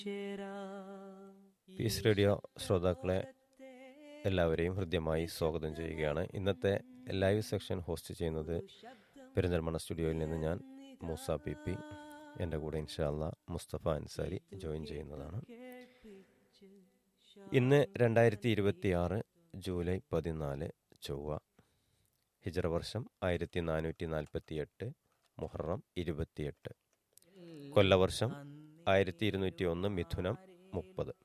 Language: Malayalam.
പീസ് റേഡിയോ ശ്രോതാക്കളെ എല്ലാവരെയും ഹൃദ്യമായി സ്വാഗതം ചെയ്യുകയാണ് ഇന്നത്തെ ലൈവ് സെക്ഷൻ ഹോസ്റ്റ് ചെയ്യുന്നത് പെരിന്തൽമണ്ണ സ്റ്റുഡിയോയിൽ നിന്ന് ഞാൻ മൂസ പി പി എൻ്റെ കൂടെ ഇൻഷാല്ല മുസ്തഫ അൻസാരി ജോയിൻ ചെയ്യുന്നതാണ് ഇന്ന് രണ്ടായിരത്തി ഇരുപത്തി ആറ് ജൂലൈ പതിനാല് ചൊവ്വ ഹിജറ വർഷം ആയിരത്തി നാനൂറ്റി നാൽപ്പത്തി എട്ട് മുഹറം ഇരുപത്തിയെട്ട് കൊല്ലവർഷം ആയിരത്തി ഇരുന്നൂറ്റി ഒന്ന് മിഥുനം മുപ്പത്